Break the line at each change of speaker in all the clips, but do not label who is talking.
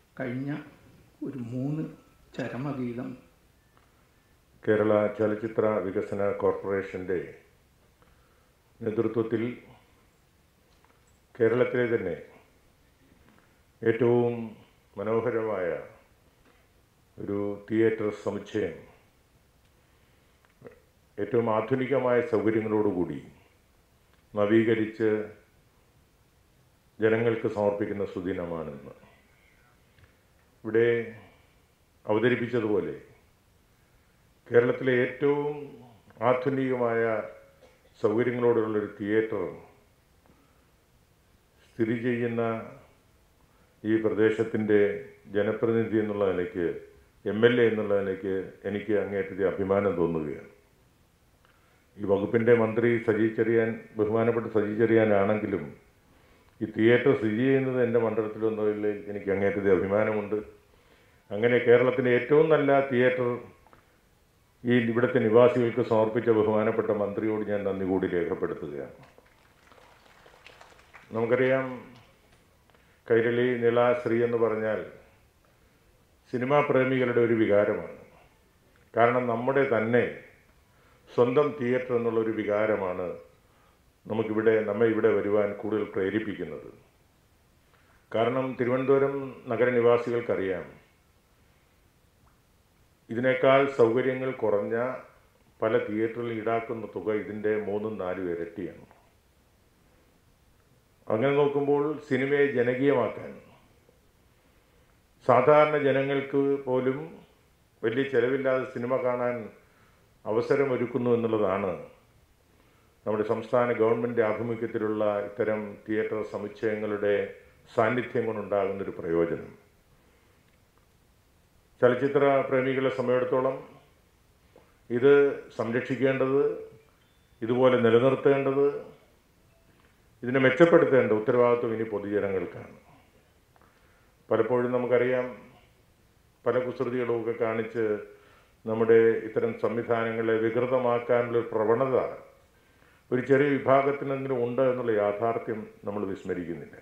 കഴിഞ്ഞ ഒരു മൂന്ന് ചരമഗീതം
കേരള ചലച്ചിത്ര വികസന കോർപ്പറേഷൻ്റെ നേതൃത്വത്തിൽ കേരളത്തിലെ തന്നെ ഏറ്റവും മനോഹരമായ ഒരു തിയേറ്റർ സമുച്ചയം ഏറ്റവും ആധുനികമായ സൗകര്യങ്ങളോടുകൂടി നവീകരിച്ച് ജനങ്ങൾക്ക് സമർപ്പിക്കുന്ന സുദിനമാണെന്ന് ഇവിടെ അവതരിപ്പിച്ചതുപോലെ കേരളത്തിലെ ഏറ്റവും ആധുനികമായ സൗകര്യങ്ങളോടുള്ളൊരു തിയേറ്റർ സ്ഥിതി ചെയ്യുന്ന ഈ പ്രദേശത്തിൻ്റെ ജനപ്രതിനിധി എന്നുള്ള നിലയ്ക്ക് എം എൽ എ എന്നുള്ള നിലയ്ക്ക് എനിക്ക് അങ്ങേറ്റത്തെ അഭിമാനം തോന്നുകയാണ് ഈ വകുപ്പിൻ്റെ മന്ത്രി സജി ചെറിയാൻ ബഹുമാനപ്പെട്ട സജി ചെറിയാനാണെങ്കിലും ഈ തിയേറ്റർ സ്ഥിതി ചെയ്യുന്നത് എൻ്റെ മണ്ഡലത്തിലൊന്നുമില്ല എനിക്ക് അങ്ങേറ്റത്തെ അഭിമാനമുണ്ട് അങ്ങനെ കേരളത്തിലെ ഏറ്റവും നല്ല തിയേറ്റർ ഈ ഇവിടുത്തെ നിവാസികൾക്ക് സമർപ്പിച്ച ബഹുമാനപ്പെട്ട മന്ത്രിയോട് ഞാൻ നന്ദി കൂടി രേഖപ്പെടുത്തുകയാണ് നമുക്കറിയാം കൈരളി നിള ശ്രീ എന്ന് പറഞ്ഞാൽ സിനിമാ പ്രേമികളുടെ ഒരു വികാരമാണ് കാരണം നമ്മുടെ തന്നെ സ്വന്തം തിയേറ്റർ എന്നുള്ള ഒരു വികാരമാണ് നമുക്കിവിടെ നമ്മെ ഇവിടെ വരുവാൻ കൂടുതൽ പ്രേരിപ്പിക്കുന്നത് കാരണം തിരുവനന്തപുരം നഗരനിവാസികൾക്കറിയാം ഇതിനേക്കാൾ സൗകര്യങ്ങൾ കുറഞ്ഞ പല തിയേറ്ററിൽ ഈടാക്കുന്ന തുക ഇതിൻ്റെ മൂന്നും നാലും ഇരട്ടിയാണ് അങ്ങനെ നോക്കുമ്പോൾ സിനിമയെ ജനകീയമാക്കാൻ സാധാരണ ജനങ്ങൾക്ക് പോലും വലിയ ചെലവില്ലാതെ സിനിമ കാണാൻ അവസരമൊരുക്കുന്നു എന്നുള്ളതാണ് നമ്മുടെ സംസ്ഥാന ഗവൺമെൻറ് ആഭിമുഖ്യത്തിലുള്ള ഇത്തരം തിയേറ്റർ സമുച്ചയങ്ങളുടെ സാന്നിധ്യം കൊണ്ടുണ്ടാകുന്നൊരു പ്രയോജനം ചലച്ചിത്ര പ്രേമികളെ സമയത്തോളം ഇത് സംരക്ഷിക്കേണ്ടത് ഇതുപോലെ നിലനിർത്തേണ്ടത് ഇതിനെ മെച്ചപ്പെടുത്തേണ്ട ഉത്തരവാദിത്വം ഇനി പൊതുജനങ്ങൾക്കാണ് പലപ്പോഴും നമുക്കറിയാം പല കുസൃതികളുമൊക്കെ കാണിച്ച് നമ്മുടെ ഇത്തരം സംവിധാനങ്ങളെ വികൃതമാക്കാനുള്ള പ്രവണത ഒരു ചെറിയ വിഭാഗത്തിനെങ്കിലും ഉണ്ട് എന്നുള്ള യാഥാർത്ഥ്യം നമ്മൾ വിസ്മരിക്കുന്നില്ല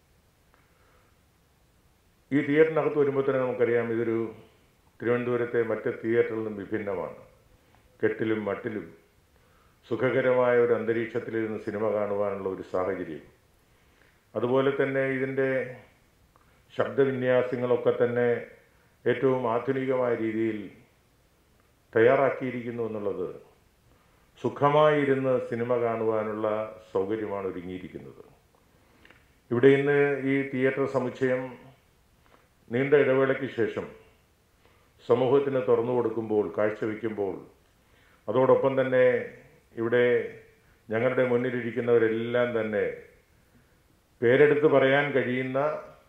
ഈ തിയേറ്ററിനകത്ത് വരുമ്പോൾ തന്നെ നമുക്കറിയാം ഇതൊരു തിരുവനന്തപുരത്തെ മറ്റ് തിയേറ്ററിൽ നിന്നും വിഭിന്നമാണ് കെട്ടിലും മട്ടിലും സുഖകരമായ ഒരു അന്തരീക്ഷത്തിലിരുന്ന് സിനിമ കാണുവാനുള്ള ഒരു സാഹചര്യം അതുപോലെ തന്നെ ഇതിൻ്റെ ശബ്ദവിന്യാസങ്ങളൊക്കെ തന്നെ ഏറ്റവും ആധുനികമായ രീതിയിൽ തയ്യാറാക്കിയിരിക്കുന്നു എന്നുള്ളത് സുഖമായിരുന്ന് സിനിമ കാണുവാനുള്ള സൗകര്യമാണ് ഒരുങ്ങിയിരിക്കുന്നത് ഇവിടെ ഇന്ന് ഈ തിയേറ്റർ സമുച്ചയം നീണ്ട ഇടവേളയ്ക്ക് ശേഷം സമൂഹത്തിന് തുറന്നു കൊടുക്കുമ്പോൾ കാഴ്ചവെക്കുമ്പോൾ അതോടൊപ്പം തന്നെ ഇവിടെ ഞങ്ങളുടെ മുന്നിലിരിക്കുന്നവരെല്ലാം തന്നെ പേരെടുത്ത് പറയാൻ കഴിയുന്ന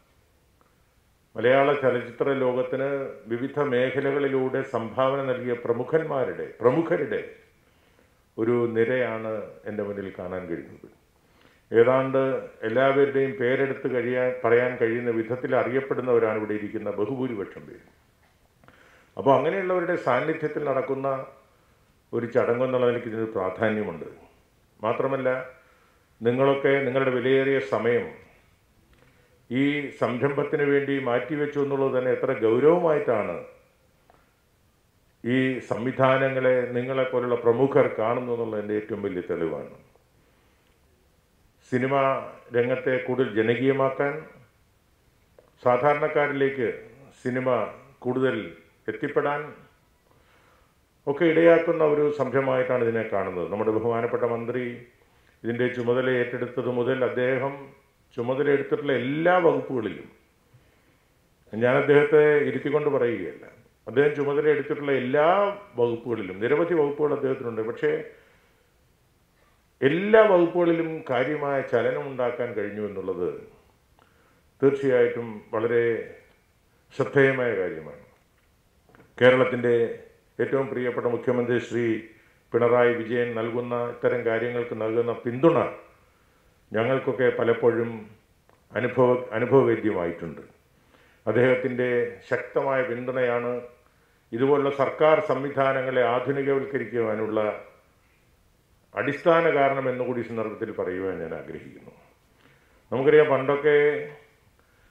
മലയാള ചലച്ചിത്ര ലോകത്തിന് വിവിധ മേഖലകളിലൂടെ സംഭാവന നൽകിയ പ്രമുഖന്മാരുടെ പ്രമുഖരുടെ ഒരു നിരയാണ് എൻ്റെ മുന്നിൽ കാണാൻ കഴിയുന്നത് ഏതാണ്ട് എല്ലാവരുടെയും പേരെടുത്ത് കഴിയാൻ പറയാൻ കഴിയുന്ന വിധത്തിൽ അറിയപ്പെടുന്നവരാണ് ഇവിടെ ഇരിക്കുന്ന ബഹുഭൂരിപക്ഷം പേര് അപ്പോൾ അങ്ങനെയുള്ളവരുടെ സാന്നിധ്യത്തിൽ നടക്കുന്ന ഒരു ചടങ്ങെന്നുള്ള നിലയ്ക്ക് ഇതിന് പ്രാധാന്യമുണ്ട് മാത്രമല്ല നിങ്ങളൊക്കെ നിങ്ങളുടെ വിലയേറിയ സമയം ഈ സംരംഭത്തിന് വേണ്ടി മാറ്റിവെച്ചു എന്നുള്ളത് തന്നെ എത്ര ഗൗരവമായിട്ടാണ് ഈ സംവിധാനങ്ങളെ നിങ്ങളെപ്പോലുള്ള പ്രമുഖർ കാണുന്നു എന്നുള്ളതിൻ്റെ ഏറ്റവും വലിയ തെളിവാണ് സിനിമ രംഗത്തെ കൂടുതൽ ജനകീയമാക്കാൻ സാധാരണക്കാരിലേക്ക് സിനിമ കൂടുതൽ എത്തിപ്പെടാൻ ഒക്കെ ഇടയാക്കുന്ന ഒരു സംരംഭമായിട്ടാണ് ഇതിനെ കാണുന്നത് നമ്മുടെ ബഹുമാനപ്പെട്ട മന്ത്രി ഇതിൻ്റെ ചുമതല ഏറ്റെടുത്തത് മുതൽ അദ്ദേഹം ചുമതല എടുത്തിട്ടുള്ള എല്ലാ വകുപ്പുകളിലും ഞാൻ അദ്ദേഹത്തെ ഇരുത്തിക്കൊണ്ട് പറയുകയല്ല അദ്ദേഹം ചുമതല എടുത്തിട്ടുള്ള എല്ലാ വകുപ്പുകളിലും നിരവധി വകുപ്പുകൾ അദ്ദേഹത്തിനുണ്ട് പക്ഷേ എല്ലാ വകുപ്പുകളിലും കാര്യമായ ചലനമുണ്ടാക്കാൻ കഴിഞ്ഞു എന്നുള്ളത് തീർച്ചയായിട്ടും വളരെ ശ്രദ്ധേയമായ കാര്യമാണ് കേരളത്തിൻ്റെ ഏറ്റവും പ്രിയപ്പെട്ട മുഖ്യമന്ത്രി ശ്രീ പിണറായി വിജയൻ നൽകുന്ന ഇത്തരം കാര്യങ്ങൾക്ക് നൽകുന്ന പിന്തുണ ഞങ്ങൾക്കൊക്കെ പലപ്പോഴും അനുഭവ അനുഭവവേദ്യമായിട്ടുണ്ട് അദ്ദേഹത്തിൻ്റെ ശക്തമായ പിന്തുണയാണ് ഇതുപോലുള്ള സർക്കാർ സംവിധാനങ്ങളെ ആധുനികവൽക്കരിക്കുവാനുള്ള അടിസ്ഥാന കാരണം എന്നുകൂടി ഈ സന്ദർഭത്തിൽ പറയുവാൻ ഞാൻ ആഗ്രഹിക്കുന്നു നമുക്കറിയാം പണ്ടൊക്കെ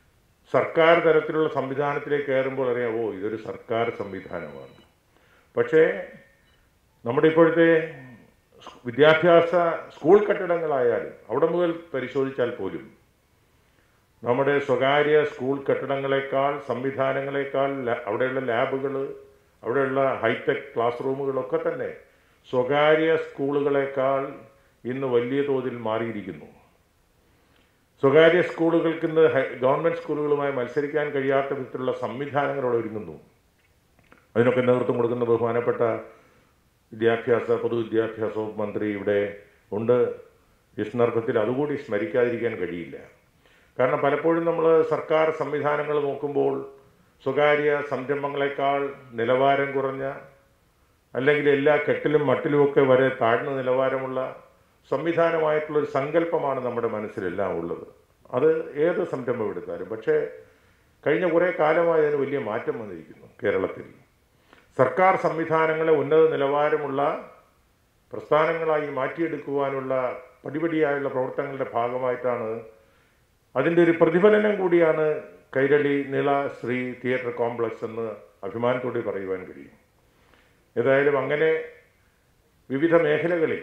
സർക്കാർ തലത്തിലുള്ള സംവിധാനത്തിലേക്ക് കയറുമ്പോൾ അറിയാം ഓ ഇതൊരു സർക്കാർ സംവിധാനമാണ് പക്ഷേ നമ്മുടെ ഇപ്പോഴത്തെ വിദ്യാഭ്യാസ സ്കൂൾ കെട്ടിടങ്ങളായാലും അവിടെ മുതൽ പരിശോധിച്ചാൽ പോലും നമ്മുടെ സ്വകാര്യ സ്കൂൾ കെട്ടിടങ്ങളെക്കാൾ സംവിധാനങ്ങളെക്കാൾ ല- അവിടെയുള്ള ലാബുകൾ അവിടെയുള്ള ഹൈടെക് ക്ലാസ് റൂമുകളൊക്കെ തന്നെ സ്വകാര്യ സ്കൂളുകളെക്കാൾ ഇന്ന് വലിയ തോതിൽ മാറിയിരിക്കുന്നു സ്വകാര്യ സ്കൂളുകൾക്ക് ഇന്ന് ഹൈ- ഗവൺമെൻറ് സ്കൂളുകളുമായി മത്സരിക്കാൻ കഴിയാത്ത വിധത്തിലുള്ള സംവിധാനങ്ങൾ അവിടെ ഒരുങ്ങുന്നു അതിനൊക്കെ നേതൃത്വം കൊടുക്കുന്ന ബഹുമാനപ്പെട്ട വിദ്യാഭ്യാസ പൊതുവിദ്യാഭ്യാസ വകുപ്പ് മന്ത്രി ഇവിടെ ഉണ്ട് ഈ സന്ദർഭത്തിൽ അതുകൂടി സ്മരിക്കാതിരിക്കാൻ കഴിയില്ല കാരണം പലപ്പോഴും നമ്മൾ സർക്കാർ സംവിധാനങ്ങൾ നോക്കുമ്പോൾ സ്വകാര്യ സംരംഭങ്ങളെക്കാൾ നിലവാരം കുറഞ്ഞ അല്ലെങ്കിൽ എല്ലാ കെട്ടിലും മട്ടിലുമൊക്കെ വരെ താഴ്ന്ന നിലവാരമുള്ള സംവിധാനമായിട്ടുള്ള ഒരു സങ്കല്പമാണ് നമ്മുടെ മനസ്സിലെല്ലാം ഉള്ളത് അത് ഏത് സംരംഭം എടുത്താലും പക്ഷേ കഴിഞ്ഞ കുറേ കാലമായി അതിന് വലിയ മാറ്റം വന്നിരിക്കുന്നു കേരളത്തിൽ സർക്കാർ സംവിധാനങ്ങളെ ഉന്നത നിലവാരമുള്ള പ്രസ്ഥാനങ്ങളായി മാറ്റിയെടുക്കുവാനുള്ള പടിപടിയായുള്ള പ്രവർത്തനങ്ങളുടെ ഭാഗമായിട്ടാണ് അതിൻ്റെ ഒരു പ്രതിഫലനം കൂടിയാണ് കൈരളി നിള ശ്രീ തിയേറ്റർ കോംപ്ലക്സ് എന്ന് അഭിമാനത്തോടെ പറയുവാൻ കഴിയും ഏതായാലും അങ്ങനെ വിവിധ മേഖലകളിൽ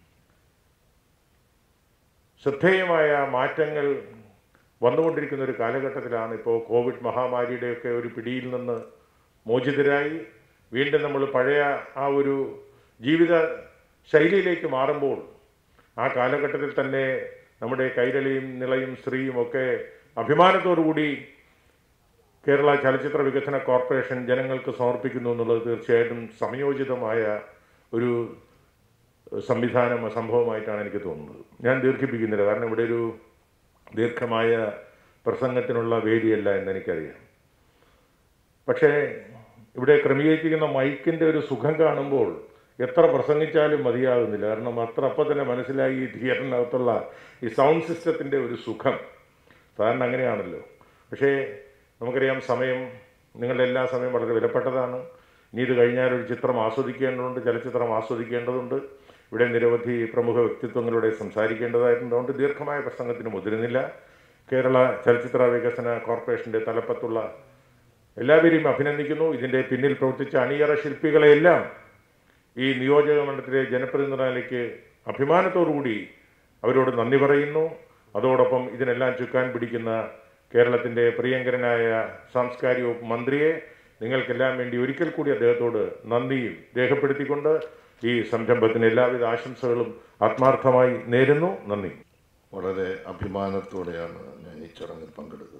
ശ്രദ്ധേയമായ മാറ്റങ്ങൾ വന്നുകൊണ്ടിരിക്കുന്ന ഒരു കാലഘട്ടത്തിലാണ് ഇപ്പോൾ കോവിഡ് മഹാമാരിയുടെയൊക്കെ ഒരു പിടിയിൽ നിന്ന് മോചിതരായി വീണ്ടും നമ്മൾ പഴയ ആ ഒരു ജീവിത ശൈലിയിലേക്ക് മാറുമ്പോൾ ആ കാലഘട്ടത്തിൽ തന്നെ നമ്മുടെ കൈരളിയും നിളയും ശ്രീയും ഒക്കെ അഭിമാനത്തോടുകൂടി കേരള ചലച്ചിത്ര വികസന കോർപ്പറേഷൻ ജനങ്ങൾക്ക് സമർപ്പിക്കുന്നു എന്നുള്ളത് തീർച്ചയായിട്ടും സംയോജിതമായ ഒരു സംവിധാനം സംഭവമായിട്ടാണ് എനിക്ക് തോന്നുന്നത് ഞാൻ ദീർഘിപ്പിക്കുന്നില്ല കാരണം ഇവിടെ ഒരു ദീർഘമായ പ്രസംഗത്തിനുള്ള വേദിയല്ല എന്നെനിക്കറിയാം പക്ഷേ ഇവിടെ ക്രമീകരിച്ചിരിക്കുന്ന മൈക്കിൻ്റെ ഒരു സുഖം കാണുമ്പോൾ എത്ര പ്രസംഗിച്ചാലും മതിയാകുന്നില്ല കാരണം അത്ര അപ്പം തന്നെ മനസ്സിലായി ഈ തിയേറ്ററിനകത്തുള്ള ഈ സൗണ്ട് സിസ്റ്റത്തിൻ്റെ ഒരു സുഖം സാധാരണ അങ്ങനെയാണല്ലോ പക്ഷേ നമുക്കറിയാം സമയം നിങ്ങളുടെ എല്ലാ സമയം വളരെ വിലപ്പെട്ടതാണ് ഇനി ഇത് കഴിഞ്ഞാൽ ഒരു ചിത്രം ആസ്വദിക്കേണ്ടതുണ്ട് ചലച്ചിത്രം ആസ്വദിക്കേണ്ടതുണ്ട് ഇവിടെ നിരവധി പ്രമുഖ വ്യക്തിത്വങ്ങളുടെ സംസാരിക്കേണ്ടതായിട്ടുണ്ട് അതുകൊണ്ട് ദീർഘമായ പ്രസംഗത്തിന് മുതിരുന്നില്ല കേരള ചലച്ചിത്ര വികസന കോർപ്പറേഷൻ്റെ തലപ്പത്തുള്ള എല്ലാവരെയും അഭിനന്ദിക്കുന്നു ഇതിൻ്റെ പിന്നിൽ പ്രവർത്തിച്ച അണിയറ ശില്പികളെയെല്ലാം ഈ നിയോജക മണ്ഡലത്തിലെ ജനപ്രതിനിധികളിലേക്ക് അഭിമാനത്തോടുകൂടി അവരോട് നന്ദി പറയുന്നു അതോടൊപ്പം ഇതിനെല്ലാം ചുക്കാൻ പിടിക്കുന്ന കേരളത്തിൻ്റെ പ്രിയങ്കരനായ സാംസ്കാരിക വകുപ്പ് മന്ത്രിയെ നിങ്ങൾക്കെല്ലാം വേണ്ടി ഒരിക്കൽ കൂടി അദ്ദേഹത്തോട് നന്ദിയും രേഖപ്പെടുത്തിക്കൊണ്ട് ഈ സംരംഭത്തിന് എല്ലാവിധ ആശംസകളും ആത്മാർത്ഥമായി നേരുന്നു നന്ദി
വളരെ അഭിമാനത്തോടെയാണ് ഞാൻ ഈ ചടങ്ങിൽ പങ്കെടുക്കുന്നത്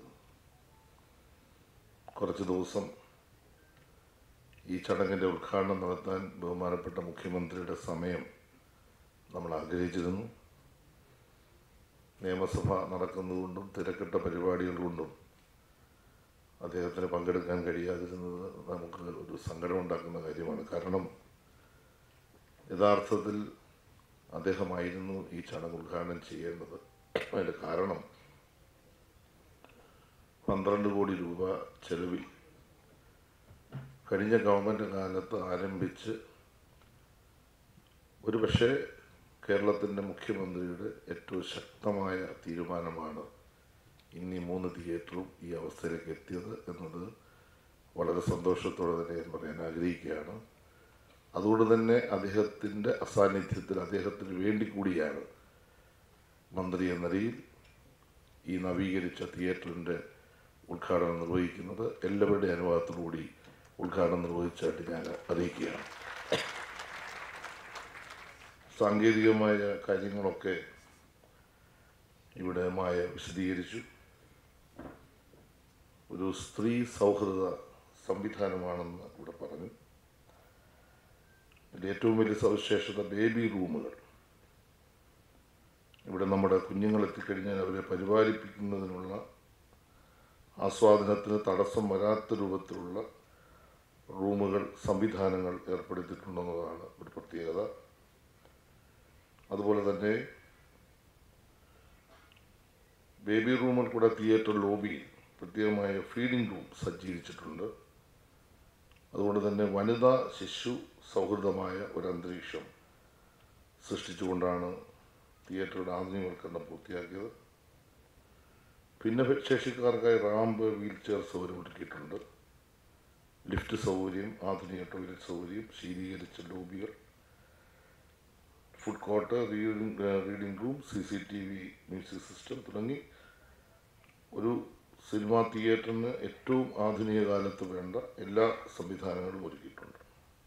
കുറച്ച് ദിവസം ഈ ചടങ്ങിൻ്റെ ഉദ്ഘാടനം നടത്താൻ ബഹുമാനപ്പെട്ട മുഖ്യമന്ത്രിയുടെ സമയം നമ്മൾ ആഗ്രഹിച്ചിരുന്നു നിയമസഭ നടക്കുന്നതുകൊണ്ടും തിരക്കിട്ട പരിപാടികൾ കൊണ്ടും അദ്ദേഹത്തിന് പങ്കെടുക്കാൻ കഴിയാതിരുന്നത് നമുക്ക് ഒരു സങ്കടമുണ്ടാക്കുന്ന കാര്യമാണ് കാരണം യഥാർത്ഥത്തിൽ അദ്ദേഹമായിരുന്നു ഈ ചടങ്ങ് ഉദ്ഘാടനം ചെയ്യേണ്ടത് അതിൻ്റെ കാരണം പന്ത്രണ്ട് കോടി രൂപ ചെലവിൽ കഴിഞ്ഞ ഗവൺമെൻറ് കാലത്ത് ആരംഭിച്ച് ഒരുപക്ഷെ കേരളത്തിൻ്റെ മുഖ്യമന്ത്രിയുടെ ഏറ്റവും ശക്തമായ തീരുമാനമാണ് ഇന്ന് ഈ മൂന്ന് തിയേറ്ററും ഈ അവസ്ഥയിലേക്ക് എത്തിയത് എന്നത് വളരെ സന്തോഷത്തോടെ തന്നെ ഞാൻ പറയാൻ ആഗ്രഹിക്കുകയാണ് അതുകൊണ്ട് തന്നെ അദ്ദേഹത്തിൻ്റെ അസാന്നിധ്യത്തിൽ അദ്ദേഹത്തിന് വേണ്ടി കൂടിയാണ് മന്ത്രി എന്ന നിലയിൽ ഈ നവീകരിച്ച തിയേറ്ററിൻ്റെ ഉദ്ഘാടനം നിർവഹിക്കുന്നത് എല്ലാവരുടെയും അനുവാദത്തോടുകൂടി ഉദ്ഘാടനം നിർവഹിച്ചായിട്ട് ഞാൻ അറിയിക്കുകയാണ് സാങ്കേതികമായ കാര്യങ്ങളൊക്കെ ഇവിടെ മായ വിശദീകരിച്ചു ഒരു സ്ത്രീ സൗഹൃദ സംവിധാനമാണെന്ന് ഇവിടെ പറഞ്ഞു ഇതിൻ്റെ ഏറ്റവും വലിയ സവിശേഷത ബേബി റൂമുകൾ ഇവിടെ നമ്മുടെ കുഞ്ഞുങ്ങൾ എത്തിക്കഴിഞ്ഞാൽ അവരെ പരിപാലിപ്പിക്കുന്നതിനുള്ള ആസ്വാദനത്തിന് തടസ്സം വരാത്ത രൂപത്തിലുള്ള റൂമുകൾ സംവിധാനങ്ങൾ ഏർപ്പെടുത്തിയിട്ടുണ്ടെന്നതാണ് ഒരു പ്രത്യേകത അതുപോലെ തന്നെ ബേബി റൂമിൽ കൂടെ തിയേറ്റർ ലോബിയിൽ പ്രത്യേകമായ ഫീഡിംഗ് റൂം സജ്ജീകരിച്ചിട്ടുണ്ട് അതുകൊണ്ട് തന്നെ വനിതാ ശിശു സൗഹൃദമായ ഒരു അന്തരീക്ഷം സൃഷ്ടിച്ചുകൊണ്ടാണ് തിയേറ്ററുടെ ആധുനികവൽക്കരണം പൂർത്തിയാക്കിയത് ഭിന്നശേഷിക്കാർക്കായി റാമ്പ് വീൽ ചെയർ സൗകര്യം ഒരുക്കിയിട്ടുണ്ട് ലിഫ്റ്റ് സൗകര്യം ആധുനിക ടോയ്ലറ്റ് സൗകര്യം ശീതീകരിച്ച ലോബികൾ food court reading reading room C C T V music system തുടങ്ങി ഒരു സിനിമാ തിയേറ്ററിന് ഏറ്റവും ആധുനിക കാലത്ത് വേണ്ട എല്ലാ സംവിധാനങ്ങളും ഒരുക്കിയിട്ടുണ്ട്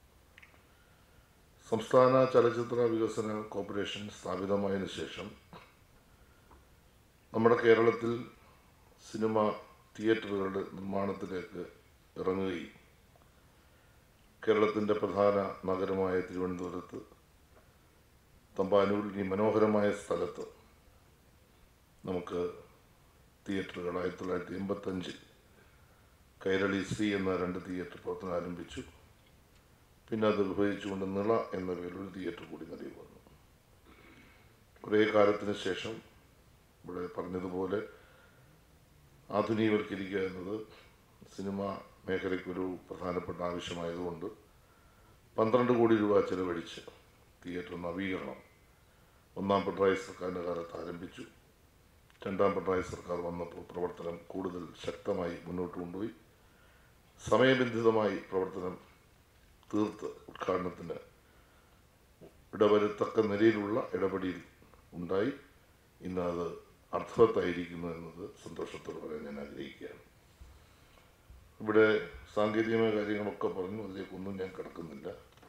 സംസ്ഥാന ചലച്ചിത്ര വികസന കോർപ്പറേഷൻ സ്ഥാപിതമായതിനു ശേഷം നമ്മുടെ കേരളത്തിൽ സിനിമ തിയേറ്ററുകളുടെ നിർമ്മാണത്തിലേക്ക് ഇറങ്ങുകയും കേരളത്തിൻ്റെ പ്രധാന നഗരമായ തിരുവനന്തപുരത്ത് തമ്പാനൂരിൽ ഈ മനോഹരമായ സ്ഥലത്ത് നമുക്ക് തിയേറ്ററുകൾ ആയിരത്തി തൊള്ളായിരത്തി എൺപത്തഞ്ചിൽ കൈരളി ശ്രീ എന്ന രണ്ട് തിയേറ്റർ പ്രവർത്തനം ആരംഭിച്ചു പിന്നെ അത് വിഭജിച്ചുകൊണ്ട് നിള എന്ന പേരിൽ ഒരു തിയേറ്റർ കൂടി നിലവിൽ വന്നു കുറേ കാലത്തിന് ശേഷം ഇവിടെ പറഞ്ഞതുപോലെ ആധുനികവൽക്കരിക്കുക എന്നത് സിനിമ മേഖലയ്ക്കൊരു പ്രധാനപ്പെട്ട ആവശ്യമായതുകൊണ്ട് പന്ത്രണ്ട് കോടി രൂപ ചെലവഴിച്ച് തിയേറ്റർ നവീകരണം ഒന്നാം പിണറായി സർക്കാരിൻ്റെ കാലത്ത് ആരംഭിച്ചു രണ്ടാം പിണറായി സർക്കാർ വന്നപ്പോൾ പ്രവർത്തനം കൂടുതൽ ശക്തമായി മുന്നോട്ട് കൊണ്ടുപോയി സമയബന്ധിതമായി പ്രവർത്തനം തീർത്ത് ഉദ്ഘാടനത്തിന് ഇടവരത്തക്ക നിലയിലുള്ള ഇടപെടൽ ഉണ്ടായി ഇന്ന് അത് അർത്ഥവത്തായിരിക്കുന്നു എന്നത് സന്തോഷത്തോടെ പറയാൻ ഞാൻ ആഗ്രഹിക്കുകയാണ് ഇവിടെ സാങ്കേതികമായ കാര്യങ്ങളൊക്കെ പറഞ്ഞു അതിലേക്കൊന്നും ഞാൻ കിടക്കുന്നില്ല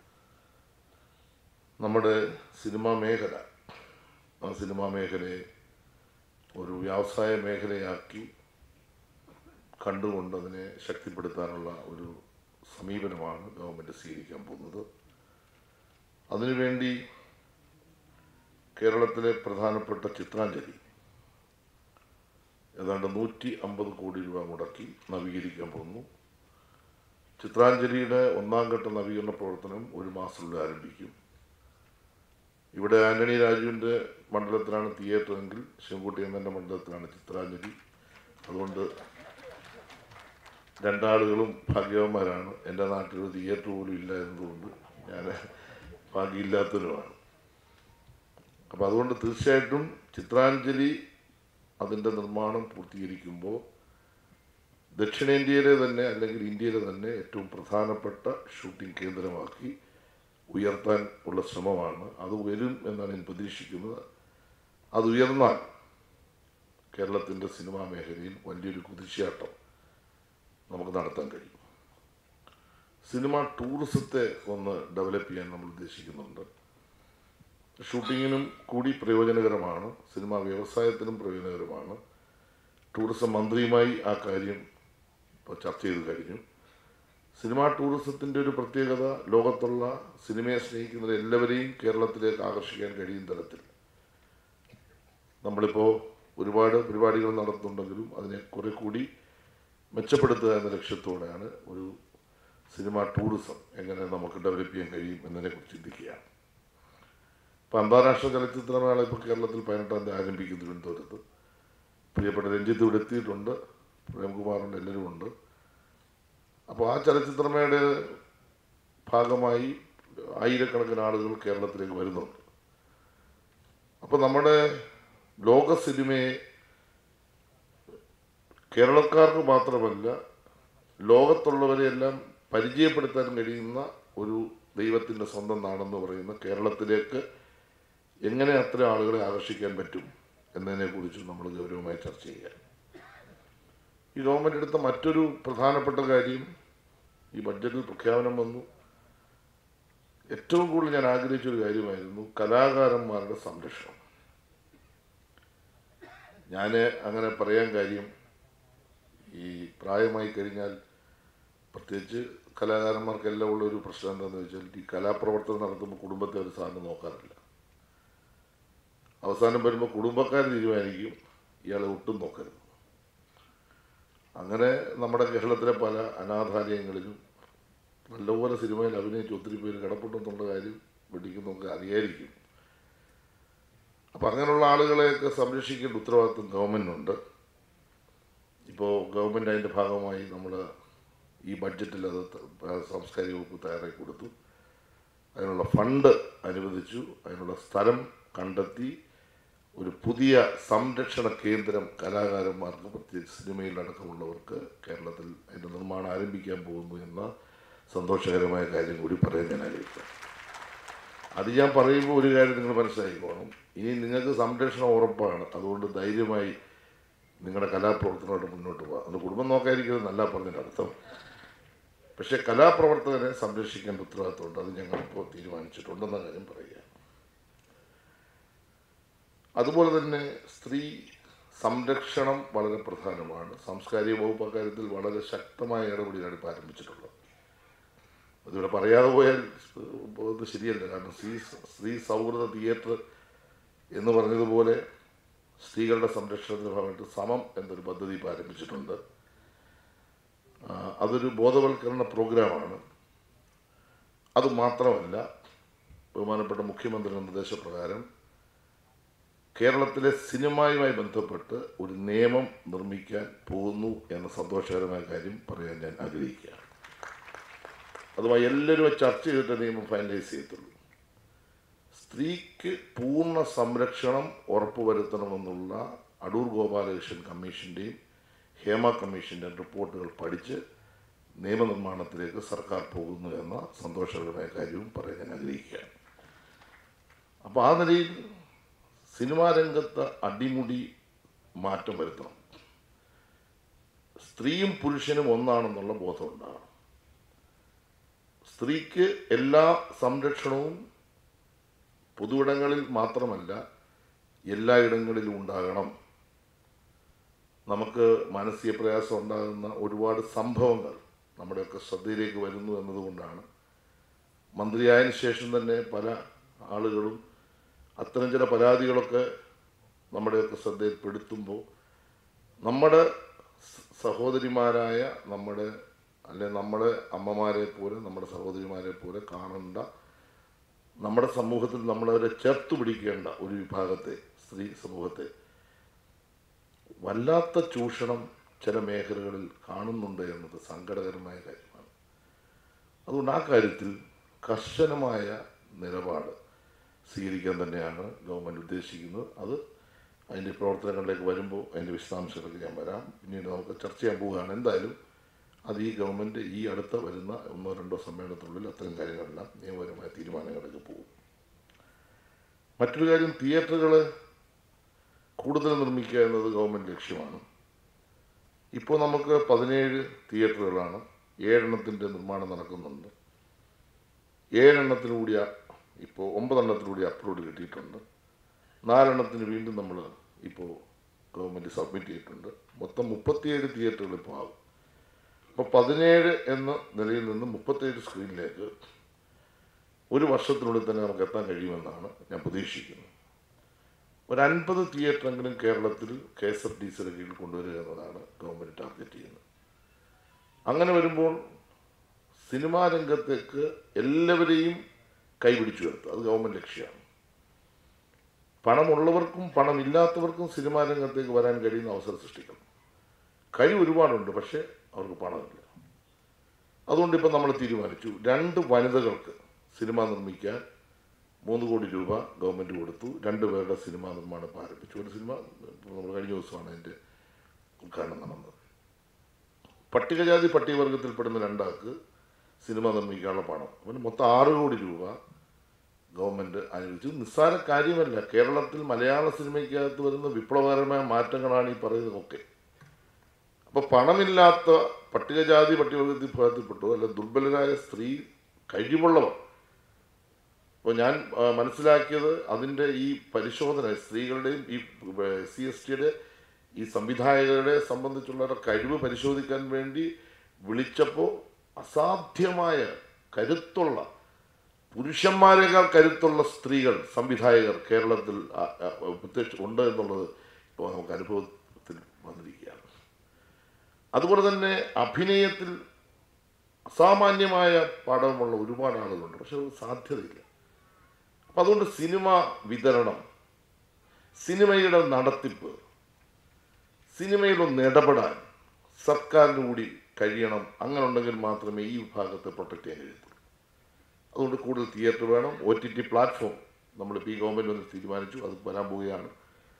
നമ്മുടെ സിനിമാ മേഖല ആ സിനിമാ മേഖലയെ ഒരു വ്യവസായ മേഖലയാക്കി കണ്ടുകൊണ്ട് അതിനെ ശക്തിപ്പെടുത്താനുള്ള ഒരു സമീപനമാണ് ഗവൺമെൻറ് സ്വീകരിക്കാൻ പോകുന്നത് അതിനുവേണ്ടി കേരളത്തിലെ പ്രധാനപ്പെട്ട ചിത്രാഞ്ജലി ഏതാണ്ട് നൂറ്റി അമ്പത് കോടി രൂപ മുടക്കി നവീകരിക്കാൻ പോകുന്നു ചിത്രാഞ്ജലിയുടെ ഒന്നാം ഘട്ട നവീകരണ പ്രവർത്തനം ഒരു മാസത്തിനുള്ളിൽ ആരംഭിക്കും ഇവിടെ ആന്റണി രാജുവിൻ്റെ മണ്ഡലത്തിലാണ് തിയേറ്റർ എങ്കിൽ ശിവൻകുട്ടി എന്നൻ്റെ മണ്ഡലത്തിലാണ് ചിത്രാഞ്ജലി അതുകൊണ്ട് രണ്ടാളുകളും ഭാഗ്യവന്മാരാണ് എൻ്റെ നാട്ടിൽ ഒരു തിയേറ്റർ പോലും ഇല്ല എന്നതുകൊണ്ട് ഞാൻ ഭാഗ്യമില്ലാത്തവരുമാണ് അപ്പം അതുകൊണ്ട് തീർച്ചയായിട്ടും ചിത്രാഞ്ജലി അതിൻ്റെ നിർമ്മാണം പൂർത്തീകരിക്കുമ്പോൾ ദക്ഷിണേന്ത്യയിലെ തന്നെ അല്ലെങ്കിൽ ഇന്ത്യയിലെ തന്നെ ഏറ്റവും പ്രധാനപ്പെട്ട ഷൂട്ടിംഗ് കേന്ദ്രമാക്കി ഉയർത്താൻ ഉള്ള ശ്രമമാണ് അത് ഉയരും എന്നാണ് ഞാൻ പ്രതീക്ഷിക്കുന്നത് അത് ഉയർന്നാൽ കേരളത്തിൻ്റെ സിനിമാ മേഖലയിൽ വലിയൊരു കുതിച്ചാട്ടം നമുക്ക് നടത്താൻ കഴിയും സിനിമ ടൂറിസത്തെ ഒന്ന് ഡെവലപ്പ് ചെയ്യാൻ നമ്മൾ ഉദ്ദേശിക്കുന്നുണ്ട് ഷൂട്ടിങ്ങിനും കൂടി പ്രയോജനകരമാണ് സിനിമാ വ്യവസായത്തിനും പ്രയോജനകരമാണ് ടൂറിസം മന്ത്രിയുമായി ആ കാര്യം ഇപ്പോൾ ചർച്ച ചെയ്ത് കഴിഞ്ഞു സിനിമാ ടൂറിസത്തിൻ്റെ ഒരു പ്രത്യേകത ലോകത്തുള്ള സിനിമയെ സ്നേഹിക്കുന്ന എല്ലാവരെയും കേരളത്തിലേക്ക് ആകർഷിക്കാൻ കഴിയും തരത്തിൽ നമ്മളിപ്പോൾ ഒരുപാട് പരിപാടികൾ നടത്തുന്നുണ്ടെങ്കിലും അതിനെ കുറെ കൂടി മെച്ചപ്പെടുത്തുക എന്ന ലക്ഷ്യത്തോടെയാണ് ഒരു സിനിമ ടൂറിസം എങ്ങനെ നമുക്ക് ഡെവലപ്പ് ചെയ്യാൻ കഴിയും എന്നതിനെക്കുറിച്ച് ചിന്തിക്കുകയാണ് ഇപ്പോൾ അന്താരാഷ്ട്ര ചലച്ചിത്രമേള ഇപ്പോൾ കേരളത്തിൽ പതിനെട്ടാം തീയതി ആരംഭിക്കും തിരുവനന്തപുരത്ത് പ്രിയപ്പെട്ട രഞ്ജിത്ത് ഇവിടെ എത്തിയിട്ടുണ്ട് പ്രേംകുമാറുണ്ട് എല്ലാവരും ഉണ്ട് അപ്പോൾ ആ ചലച്ചിത്രമേളയുടെ ഭാഗമായി ആയിരക്കണക്കിന് ആളുകൾ കേരളത്തിലേക്ക് വരുന്നുണ്ട് അപ്പോൾ നമ്മുടെ ലോക സിനിമയെ കേരളക്കാർക്ക് മാത്രമല്ല ലോകത്തുള്ളവരെയെല്ലാം പരിചയപ്പെടുത്താൻ കഴിയുന്ന ഒരു ദൈവത്തിൻ്റെ സ്വന്തം നാടെന്ന് പറയുന്ന കേരളത്തിലേക്ക് എങ്ങനെ അത്തരം ആളുകളെ ആകർഷിക്കാൻ പറ്റും എന്നതിനെക്കുറിച്ച് നമ്മൾ ഗൗരവമായി ചർച്ച ചെയ്യുക ഈ ഗവൺമെൻറ് എടുത്ത മറ്റൊരു പ്രധാനപ്പെട്ട കാര്യം ഈ ബഡ്ജറ്റിൽ പ്രഖ്യാപനം വന്നു ഏറ്റവും കൂടുതൽ ഞാൻ ആഗ്രഹിച്ചൊരു കാര്യമായിരുന്നു കലാകാരന്മാരുടെ സംരക്ഷണം ഞാൻ അങ്ങനെ പറയാൻ കാര്യം ഈ പ്രായമായി കഴിഞ്ഞാൽ പ്രത്യേകിച്ച് കലാകാരന്മാർക്കെല്ലാം ഉള്ള ഒരു പ്രശ്നം എന്താണെന്ന് വെച്ചാൽ ഈ കലാപ്രവർത്തനം നടത്തുമ്പോൾ കുടുംബത്തെ ഒരു സാധനം നോക്കാറില്ല അവസാനം വരുമ്പോൾ കുടുംബക്കാർ തീരുമാനിക്കും ഇയാളെ ഒട്ടും നോക്കരുത് അങ്ങനെ നമ്മുടെ കേരളത്തിലെ പല അനാഥാലയങ്ങളിലും നല്ലപോലെ സിനിമയിൽ അഭിനയിച്ച് ഒത്തിരി പേര് കിടപ്പുണ്ടെന്നുള്ള കാര്യം വെടിക്ക് നമുക്ക് അറിയായിരിക്കും അപ്പം അങ്ങനെയുള്ള ആളുകളെയൊക്കെ സംരക്ഷിക്കേണ്ട ഉത്തരവാദിത്വം ഗവൺമെൻറ്റിനുണ്ട് ഇപ്പോൾ ഗവൺമെൻറ് അതിൻ്റെ ഭാഗമായി നമ്മൾ ഈ ബഡ്ജറ്റിൽ അത് ത- സാംസ്കാരിക വകുപ്പ് തയ്യാറാക്കി കൊടുത്തു അതിനുള്ള ഫണ്ട് അനുവദിച്ചു അതിനുള്ള സ്ഥലം കണ്ടെത്തി ഒരു പുതിയ സംരക്ഷണ കേന്ദ്രം കലാകാരന്മാർക്ക് പ്രത്യേകിച്ച് സിനിമയിൽ അടക്കമുള്ളവർക്ക് കേരളത്തിൽ അതിൻ്റെ നിർമ്മാണം ആരംഭിക്കാൻ പോകുന്നു എന്ന സന്തോഷകരമായ കാര്യം കൂടി പറയാൻ ഞാൻ ആഗ്രഹിക്കുന്നു അത് ഞാൻ പറയുമ്പോൾ ഒരു കാര്യം നിങ്ങൾ മനസ്സിലാക്കിക്കോണം ഇനി നിങ്ങൾക്ക് സംരക്ഷണം ഉറപ്പാണ് അതുകൊണ്ട് ധൈര്യമായി നിങ്ങളുടെ കലാപ്രവർത്തനമായിട്ട് മുന്നോട്ട് പോകാം അത് കുടുംബം നോക്കാതിരിക്കുന്നത് നല്ല പറഞ്ഞതിൻ്റെ അർത്ഥം പക്ഷേ കലാപ്രവർത്തകരെ സംരക്ഷിക്കേണ്ട ഉത്തരവാദിത്തമുണ്ട് അത് ഞങ്ങളിപ്പോൾ തീരുമാനിച്ചിട്ടുണ്ടെന്ന കാര്യം പറയുക അതുപോലെ തന്നെ സ്ത്രീ സംരക്ഷണം വളരെ പ്രധാനമാണ് സാംസ്കാരിക വകുപ്പ് അക്കാര്യത്തിൽ വളരെ ശക്തമായ ഇടപെടലാണ് ഇപ്പോൾ ആരംഭിച്ചിട്ടുള്ളത് അതിവിടെ പറയാതെ പോയാൽ അത് ശരിയല്ല കാരണം സ്ത്രീ സ്ത്രീ സൗഹൃദ തിയേറ്റർ എന്ന് പറഞ്ഞതുപോലെ സ്ത്രീകളുടെ സംരക്ഷണത്തിന് ഭാഗമായിട്ട് സമം എന്നൊരു പദ്ധതി ഇപ്പോൾ ആരംഭിച്ചിട്ടുണ്ട് ആ, അതൊരു ബോധവൽക്കരണ പ്രോഗ്രാമാണ് അത് മാത്രമല്ല ബഹുമാനപ്പെട്ട മുഖ്യമന്ത്രിയുടെ നിർദ്ദേശപ്രകാരം കേരളത്തിലെ സിനിമയുമായി ബന്ധപ്പെട്ട് ഒരു നിയമം നിർമ്മിക്കാൻ പോകുന്നു എന്ന സന്തോഷകരമായ കാര്യം പറയാൻ ഞാൻ ആഗ്രഹിക്കുകയാണ് അതുമായി എല്ലാവരും ചർച്ച ചെയ്തിട്ട് നിയമം ഫൈനലൈസ് ചെയ്യത്തുള്ളൂ സ്ത്രീക്ക് പൂർണ്ണ സംരക്ഷണം ഉറപ്പുവരുത്തണമെന്നുള്ള അടൂർ ഗോപാലകൃഷ്ണൻ കമ്മീഷൻ്റെയും ഹേമ കമ്മീഷൻ്റെയും റിപ്പോർട്ടുകൾ പഠിച്ച് നിയമനിർമ്മാണത്തിലേക്ക് സർക്കാർ പോകുന്നു എന്ന സന്തോഷകരമായ കാര്യവും പറയാൻ ഞാൻ ആഗ്രഹിക്കുകയാണ് അപ്പോൾ ആ നിലയിൽ സിനിമാ രംഗത്ത് അടിമുടി മാറ്റം വരുത്തണം സ്ത്രീയും പുരുഷനും ഒന്നാണെന്നുള്ള ബോധം ഉണ്ടാകണം സ്ത്രീക്ക് എല്ലാ സംരക്ഷണവും പൊതുവിടങ്ങളിൽ മാത്രമല്ല എല്ലായിടങ്ങളിലും ഉണ്ടാകണം നമുക്ക് മാനസിക പ്രയാസം ഉണ്ടാകുന്ന ഒരുപാട് സംഭവങ്ങൾ നമ്മുടെയൊക്കെ ശ്രദ്ധയിലേക്ക് വരുന്നു എന്നതുകൊണ്ടാണ് മന്ത്രിയായതിനു ശേഷം തന്നെ പല ആളുകളും അത്തരം ചില പരാതികളൊക്കെ നമ്മുടെയൊക്കെ ശ്രദ്ധയിൽപ്പെടുത്തുമ്പോൾ നമ്മുടെ സ- സഹോദരിമാരായ നമ്മുടെ അല്ലെ നമ്മുടെ അമ്മമാരെ പോലെ നമ്മുടെ സഹോദരിമാരെ പോലെ കാണേണ്ട നമ്മുടെ സമൂഹത്തിൽ നമ്മളവരെ ചേർത്ത് പിടിക്കേണ്ട ഒരു വിഭാഗത്തെ സ്ത്രീ സമൂഹത്തെ വല്ലാത്ത ചൂഷണം ചില മേഖലകളിൽ കാണുന്നുണ്ട് എന്നത് സങ്കടകരമായ കാര്യമാണ് അതുകൊണ്ട് ആ കാര്യത്തിൽ കർശനമായ നിലപാട് സ്വീകരിക്കാൻ തന്നെയാണ് ഗവൺമെൻറ് ഉദ്ദേശിക്കുന്നത് അത് അതിൻ്റെ പ്രവർത്തനങ്ങളിലേക്ക് വരുമ്പോൾ അതിൻ്റെ വിശദാംശങ്ങളിലേക്ക് ഞാൻ വരാം പിന്നീട് നമുക്ക് ചർച്ച ചെയ്യാൻ പോവുകയാണ് എന്തായാലും അത് ഈ ഗവൺമെൻറ് ഈ അടുത്ത വരുന്ന ഒന്നോ രണ്ടോ സമ്മേളനത്തിനുള്ളിൽ അത്തരം കാര്യങ്ങളെല്ലാം നിയമപരമായ തീരുമാനങ്ങളിലേക്ക് പോകും മറ്റൊരു കാര്യം തിയേറ്ററുകൾ കൂടുതൽ നിർമ്മിക്കുക എന്നത് ഗവൺമെൻറ് ലക്ഷ്യമാണ് ഇപ്പോൾ നമുക്ക് പതിനേഴ് തിയേറ്ററുകളാണ് ഏഴെണ്ണത്തിൻ്റെ നിർമ്മാണം നടക്കുന്നുണ്ട് ഏഴെണ്ണത്തിലൂടി ഇപ്പോൾ ഒമ്പതെണ്ണത്തിലൂടി അപ്ലോഡ് കിട്ടിയിട്ടുണ്ട് നാലെണ്ണത്തിന് വീണ്ടും നമ്മൾ ഇപ്പോൾ ഗവൺമെൻറ് സബ്മിറ്റ് ചെയ്തിട്ടുണ്ട് മൊത്തം മുപ്പത്തിയേഴ് തിയേറ്ററുകൾ ഇപ്പോൾ ആകും അപ്പോൾ പതിനേഴ് എന്ന നിലയിൽ നിന്ന് മുപ്പത്തേഴ് സ്ക്രീനിലേക്ക് ഒരു വർഷത്തിനുള്ളിൽ തന്നെ നമുക്ക് എത്താൻ കഴിയുമെന്നാണ് ഞാൻ പ്രതീക്ഷിക്കുന്നത് ഒരു അൻപത് തിയേറ്ററെങ്കിലും കേരളത്തിൽ കെ എസ് എഫ് ഡി സിയുടെ കീഴിൽ കൊണ്ടുവരിക എന്നതാണ് ഗവൺമെൻറ് ടാർഗറ്റ് ചെയ്യുന്നത് അങ്ങനെ വരുമ്പോൾ സിനിമാ രംഗത്തേക്ക് എല്ലാവരെയും കൈപിടിച്ചു വരുത്തുക അത് ഗവൺമെൻറ് ലക്ഷ്യമാണ് പണമുള്ളവർക്കും പണമില്ലാത്തവർക്കും സിനിമാ രംഗത്തേക്ക് വരാൻ കഴിയുന്ന അവസരം സൃഷ്ടിക്കണം കഴിവ് ഒരുപാടുണ്ട് പക്ഷേ അവർക്ക് പണമില്ല അതുകൊണ്ട് ഇപ്പം നമ്മൾ തീരുമാനിച്ചു രണ്ട് വനിതകൾക്ക് സിനിമ നിർമ്മിക്കാൻ മൂന്ന് കോടി രൂപ ഗവൺമെൻറ് കൊടുത്തു രണ്ട് പേരുടെ സിനിമാ നിർമ്മാണം ഇപ്പം ആരംഭിച്ചു ഒരു സിനിമ ഇപ്പോൾ നമ്മൾ കഴിഞ്ഞ ദിവസമാണ് അതിൻ്റെ ഉദ്ഘാടനം നടന്നത് പട്ടികജാതി പട്ടികവർഗത്തിൽപ്പെടുന്ന രണ്ടാൾക്ക് സിനിമ നിർമ്മിക്കാനുള്ള പണം അവന് മൊത്തം ആറ് കോടി രൂപ ഗവൺമെൻറ് അനുവദിച്ചു നിസ്സാര കാര്യമല്ല കേരളത്തിൽ മലയാള സിനിമയ്ക്കകത്ത് വരുന്ന വിപ്ലവകരമായ മാറ്റങ്ങളാണ് ഈ പറയുന്നതൊക്കെ അപ്പോൾ പണമില്ലാത്ത പട്ടികജാതി പട്ടികവർഗത്തിൽ വിഭാഗത്തിൽപ്പെട്ടു അല്ല ദുർബലരായ സ്ത്രീ കഴിവുള്ളവർ അപ്പോൾ ഞാൻ ആ, മനസ്സിലാക്കിയത് അതിൻ്റെ ഈ പരിശോധന സ്ത്രീകളുടെയും ഈ സി എസ് ടിയുടെ ഈ സംവിധായകരുടെ സംബന്ധിച്ചുള്ള കഴിവ് പരിശോധിക്കാൻ വേണ്ടി വിളിച്ചപ്പോൾ അസാധ്യമായ കരുത്തുള്ള പുരുഷന്മാരെക്കാൾ കരുത്തുള്ള സ്ത്രീകൾ സംവിധായകർ കേരളത്തിൽ ആ, ആ, പ്രത്യക്ഷ ഉണ്ട് എന്നുള്ളത് ഇപ്പോൾ നമുക്ക് അനുഭവത്തിൽ വന്നിരിക്കുകയാണ് അതുപോലെ തന്നെ അഭിനയത്തിൽ അസാമാന്യമായ പാഠമുള്ള ഒരുപാട് ആളുകളുണ്ട് പക്ഷെ അത് സാധ്യതയില്ല അപ്പം അതുകൊണ്ട് സിനിമ വിതരണം സിനിമയുടെ നടത്തിപ്പ് സിനിമയിലൊന്ന് ഇടപെടാൻ സർക്കാരിന് കൂടി കഴിയണം അങ്ങനെ ഉണ്ടെങ്കിൽ മാത്രമേ ഈ വിഭാഗത്തെ പ്രൊട്ടക്റ്റ് ചെയ്യാൻ കഴിയത്തുള്ളൂ അതുകൊണ്ട് കൂടുതൽ തിയേറ്റർ വേണം ഒ ടി ടി പ്ലാറ്റ്ഫോം നമ്മളിപ്പോൾ ഈ ഗവൺമെൻറ് ഒന്ന് തീരുമാനിച്ചു അത് വരാൻ പോവുകയാണ്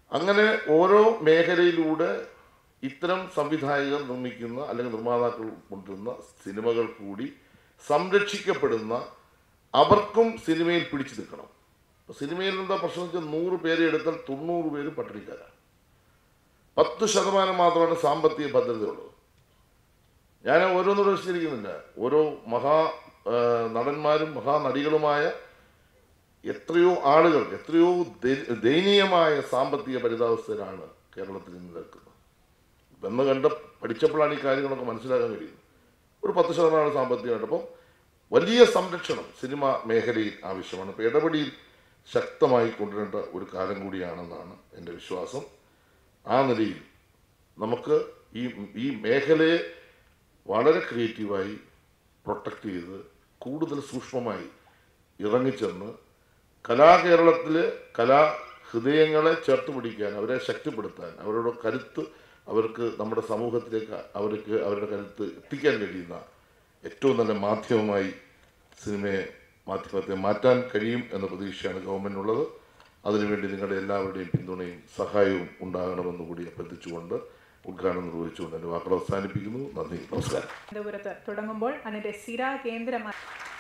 അങ്ങനെ ഓരോ മേഖലയിലൂടെ ഇത്തരം സംവിധായകർ നിർമ്മിക്കുന്ന അല്ലെങ്കിൽ നിർമ്മാതാക്കൾ കൊണ്ടുവരുന്ന സിനിമകൾ കൂടി സംരക്ഷിക്കപ്പെടുന്ന അവർക്കും സിനിമയിൽ പിടിച്ചു നിൽക്കണം ഇപ്പൊ സിനിമയിൽ എന്താ പ്രശ്നം വെച്ചാൽ നൂറ് പേരെ എടുത്താൽ തൊണ്ണൂറ് പേരും പട്ടിണിക്കാരാണ് പത്ത് ശതമാനം മാത്രമാണ് സാമ്പത്തിക ഭദ്രതയുള്ളത് ഞാൻ ഓരോന്നോട് വിശദീകരിക്കുന്നില്ല ഓരോ മഹാ ആ, നടന്മാരും മഹാനടികളുമായ എത്രയോ ആളുകൾ എത്രയോ ദ- ദയനീയമായ സാമ്പത്തിക പരിതാവസ്ഥയിലാണ് കേരളത്തിൽ ഇന്ന് നിൽക്കുന്നത് എന്ന് കണ്ട് പഠിച്ചപ്പോഴാണ് ഈ കാര്യങ്ങളൊക്കെ മനസ്സിലാക്കാൻ കഴിയുന്നത് ഒരു പത്ത് ശതമാനം സാമ്പത്തികമായിട്ട് അപ്പം വലിയ സംരക്ഷണം സിനിമ മേഖലയിൽ ആവശ്യമാണ് ഇപ്പോൾ ഇടപെടിയിൽ ശക്തമായി കൊണ്ടുവരേണ്ട ഒരു കാലം കൂടിയാണെന്നാണ് എൻ്റെ വിശ്വാസം ആ നിലയിൽ നമുക്ക് ഈ ഈ മേഖലയെ വളരെ ക്രിയേറ്റീവായി പ്രൊട്ടക്റ്റ് ചെയ്ത് കൂടുതൽ സൂക്ഷ്മമായി ഇറങ്ങിച്ചെന്ന് കലാകേരളത്തിലെ കലാ ഹൃദയങ്ങളെ ചേർത്ത് പിടിക്കാൻ അവരെ ശക്തിപ്പെടുത്താൻ അവരുടെ കരുത്ത് അവർക്ക് നമ്മുടെ സമൂഹത്തിലേക്ക് അവർക്ക് അവരുടെ കരുത്ത് എത്തിക്കാൻ കഴിയുന്ന ഏറ്റവും നല്ല മാധ്യമമായി സിനിമയെ മാധ്യമത്തെ മാറ്റാൻ കഴിയും എന്ന പ്രതീക്ഷയാണ് ഗവൺമെൻറ്റിനുള്ളത് അതിനുവേണ്ടി നിങ്ങളുടെ എല്ലാവരുടെയും പിന്തുണയും സഹായവും ഉണ്ടാകണമെന്ന് കൂടി അഭ്യർത്ഥിച്ചുകൊണ്ട് ഉദ്ഘാടനം നിർവഹിച്ചുകൊണ്ട് എൻ്റെ വാക്കുകൾ അവസാനിപ്പിക്കുന്നു നന്ദി നമസ്കാരം
തിരുവനന്തപുരത്ത് തുടങ്ങുമ്പോൾ അതിന്റെ സ്ഥിര കേന്ദ്രമായി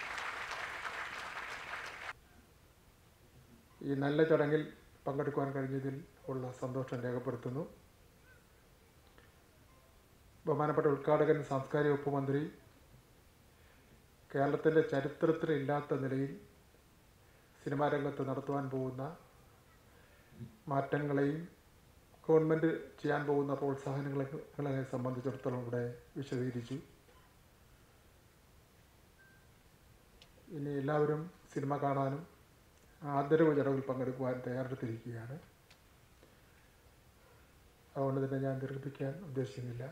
ഈ നല്ല ചടങ്ങിൽ പങ്കെടുക്കുവാൻ കഴിഞ്ഞതിൽ ഉള്ള സന്തോഷം രേഖപ്പെടുത്തുന്നു ബഹുമാനപ്പെട്ട ഉദ്ഘാടകൻ സാംസ്കാരിക വകുപ്പ് മന്ത്രി കേരളത്തിൻ്റെ ചരിത്രത്തിൽ ഇല്ലാത്ത നിലയിൽ സിനിമാ രംഗത്ത് നടത്തുവാൻ പോകുന്ന മാറ്റങ്ങളെയും ഗവൺമെൻറ് ചെയ്യാൻ പോകുന്ന പ്രോത്സാഹനങ്ങളെ സംബന്ധിച്ചിടത്തോളം ഇവിടെ വിശദീകരിച്ചു ഇനി എല്ലാവരും സിനിമ കാണാനും ആദരവ് ചടങ്ങിൽ പങ്കെടുക്കുവാൻ തയ്യാറെടുത്തിരിക്കുകയാണ് അതുകൊണ്ട് തന്നെ ഞാൻ ദീർഘിപ്പിക്കാൻ ഉദ്ദേശിക്കുന്നില്ല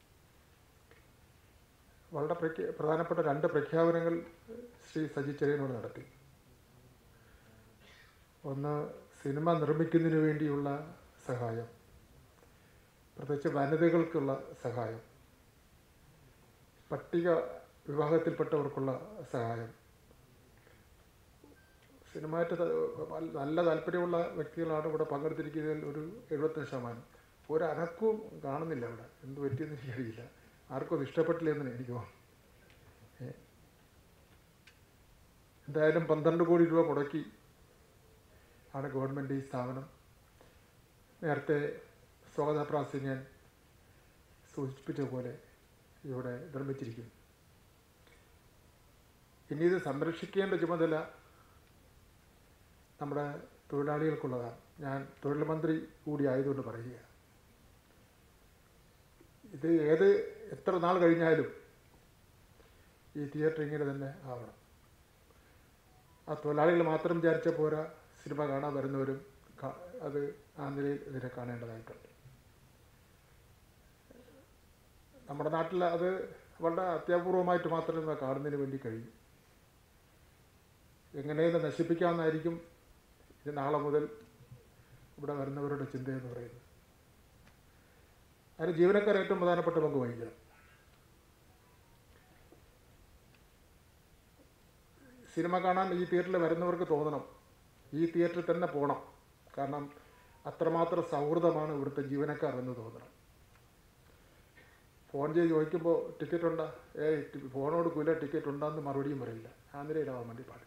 വളരെ പ്രഖ്യ പ്രധാനപ്പെട്ട രണ്ട് പ്രഖ്യാപനങ്ങൾ ശ്രീ സജി ചെറിയനോട് നടത്തി ഒന്ന് സിനിമ നിർമ്മിക്കുന്നതിന് വേണ്ടിയുള്ള സഹായം പ്രത്യേകിച്ച് വനിതകൾക്കുള്ള സഹായം പട്ടിക വിഭാഗത്തിൽപ്പെട്ടവർക്കുള്ള സഹായം സിനിമയായിട്ട് ത- നല്ല താല്പര്യമുള്ള വ്യക്തികളാണ് ഇവിടെ പങ്കെടുത്തിരിക്കുന്നതിൽ ഒരു എഴുപത്തഞ്ച് ശതമാനം ഒരു അനക്കവും കാണുന്നില്ല ഇവിടെ എന്ത് പറ്റിയെന്ന് എനിക്കറിയില്ല ആർക്കും അത് ഇഷ്ടപ്പെട്ടില്ല എന്ന് എനിക്ക് തോന്നുന്നു ഏ. എന്തായാലും പന്ത്രണ്ട് കോടി രൂപ മുടക്കി ആണ് ഗവൺമെൻറ് ഈ സ്ഥാപനം നേരത്തെ സ്വാഗത പ്രാസിംഗൻ സൂചിപ്പിച്ച പോലെ ഇവിടെ നിർമ്മിച്ചിരിക്കുന്നു ഇനി ഇത് സംരക്ഷിക്കേണ്ട ചുമതല നമ്മുടെ തൊഴിലാളികൾക്കുള്ളതാണ് ഞാൻ തൊഴിൽ മന്ത്രി കൂടി ആയതുകൊണ്ട് പറയുക ഇത് ഏത് എത്ര നാൾ കഴിഞ്ഞാലും ഈ തിയേറ്റർ ഇങ്ങനെ തന്നെ ആവണം ആ തൊഴിലാളികൾ മാത്രം വിചാരിച്ച പോരാ സിനിമ കാണാൻ വരുന്നവരും കാ- അത് ആ നിലയിൽ ഇതിനെ കാണേണ്ടതായിട്ടുണ്ട് നമ്മുടെ നാട്ടിൽ അത് വളരെ അത്യപൂർവമായിട്ട് മാത്രമേ കാണുന്നതിന് വേണ്ടി കഴിയും എങ്ങനെയെന്ന് നശിപ്പിക്കാമെന്നായിരിക്കും ഇത് നാളെ മുതൽ ഇവിടെ വരുന്നവരുടെ ചിന്തയെന്ന് പറയുന്നത് അതിന് ജീവനക്കാർ ഏറ്റവും പ്രധാനപ്പെട്ട പങ്ക് വഹിക്കണം സിനിമ കാണാൻ ഈ തിയേറ്ററിൽ വരുന്നവർക്ക് തോന്നണം ഈ തിയേറ്ററിൽ തന്നെ പോകണം കാരണം അത്രമാത്രം സൗഹൃദമാണ് ഇവിടുത്തെ ജീവനക്കാർ എന്ന് തോന്നണം ഫോൺ ചെയ്ത് ചോദിക്കുമ്പോൾ ടിക്കറ്റ് ഉണ്ടോ ഏയ് ടി- ഫോണോട് കൂല ടിക്കറ്റ് ഉണ്ടെന്ന് മറുപടിയും പറയില്ല ആ നിലയിലാവാൻ വേണ്ടി പാടില്ല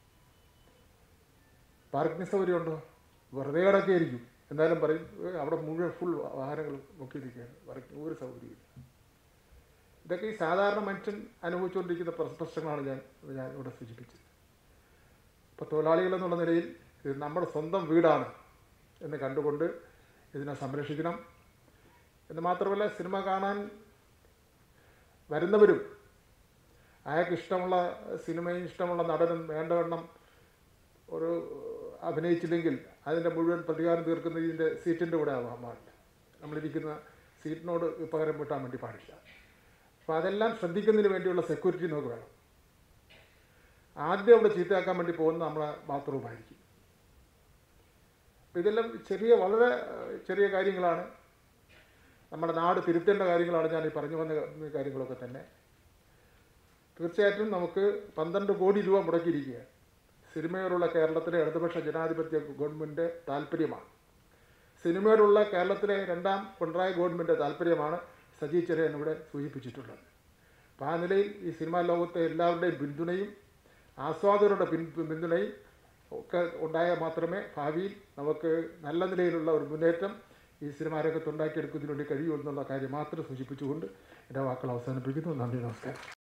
പാർക്കിംഗ് സൗകര്യം ഉണ്ടോ വെറുതെ കിടക്കുകയായിരിക്കും എന്തായാലും പറയും "ഏ, അവിടെ മുഴുവൻ ഫുൾ വാഹനങ്ങൾ നോക്കിയിരിക്കുകയാണ് പാർക്കിംഗ് ഒരു സൗകര്യമില്ല ഇതൊക്കെ ഈ സാധാരണ മനുഷ്യൻ അനുഭവിച്ചുകൊണ്ടിരിക്കുന്ന പ്രശ്- പ്രശ്നങ്ങളാണ് ഞാൻ ഞാൻ ഇവിടെ സൂചിപ്പിച്ചത് ഇപ്പോൾ തൊഴിലാളികൾ എന്നുള്ള നിലയിൽ ഇത് നമ്മുടെ സ്വന്തം വീടാണ് എന്ന് കണ്ടുകൊണ്ട് ഇതിനെ സംരക്ഷിക്കണം എന്ന് മാത്രമല്ല സിനിമ കാണാൻ വരുന്നവരും അയാൾക്ക് ഇഷ്ടമുള്ള സിനിമയും ഇഷ്ടമുള്ള നടനും വേണ്ടവണ്ണം ഒരു അഭിനയിച്ചില്ലെങ്കിൽ അതിൻ്റെ മുഴുവൻ പ്രതികാരം തീർക്കുന്ന ഇതിൻ്റെ സീറ്റിൻ്റെ കൂടെ ആവാൻ പാടില്ല നമ്മളിരിക്കുന്ന സീറ്റിനോട് പകരം വീട്ടാൻ വേണ്ടി പാടില്ല അപ്പോൾ അതെല്ലാം ശ്രദ്ധിക്കുന്നതിന് വേണ്ടിയുള്ള സെക്യൂരിറ്റി നമുക്ക് വേണം ആദ്യം അവിടെ ചീത്തയാക്കാൻ വേണ്ടി പോകുന്നത് നമ്മളെ ബാത്റൂമായിരിക്കും അപ്പോൾ ഇതെല്ലാം ചെറിയ വളരെ ഏഹ്, ചെറിയ കാര്യങ്ങളാണ് നമ്മുടെ നാട് തിരുത്തേണ്ട കാര്യങ്ങളാണ് ഞാൻ ഈ പറഞ്ഞു വന്ന കാര്യങ്ങളൊക്കെ തന്നെ തീർച്ചയായിട്ടും നമുക്ക് പന്ത്രണ്ട് കോടി രൂപ മുടക്കിയിരിക്കുകയാണ് സിനിമയോടുള്ള കേരളത്തിലെ ഇടതുപക്ഷ ജനാധിപത്യ ഗവൺമെൻറ് താല്പര്യമാണ് സിനിമയോടുള്ള കേരളത്തിലെ രണ്ടാം പിണറായി ഗവൺമെൻറ് താല്പര്യമാണ് സജി ചെറിയൻ ഇവിടെ സൂചിപ്പിച്ചിട്ടുള്ളത് അപ്പോൾ ആ നിലയിൽ ഈ സിനിമാ ലോകത്തെ എല്ലാവരുടെയും പിന്തുണയും ആസ്വാദകരുടെ പിൻ പിന്തുണയും ഒക്കെ ഉണ്ടായാൽ മാത്രമേ ഭാവിയിൽ നമുക്ക് നല്ല നിലയിലുള്ള ഒരു മുന്നേറ്റം ഈ സിനിമാ രംഗത്ത് ഉണ്ടാക്കിയെടുക്കുന്നതിന് വേണ്ടി കഴിയൂ എന്നുള്ള കാര്യം മാത്രം സൂചിപ്പിച്ചുകൊണ്ട് എൻ്റെ വാക്കുകൾ അവസാനിപ്പിക്കുന്നു നന്ദി നമസ്കാരം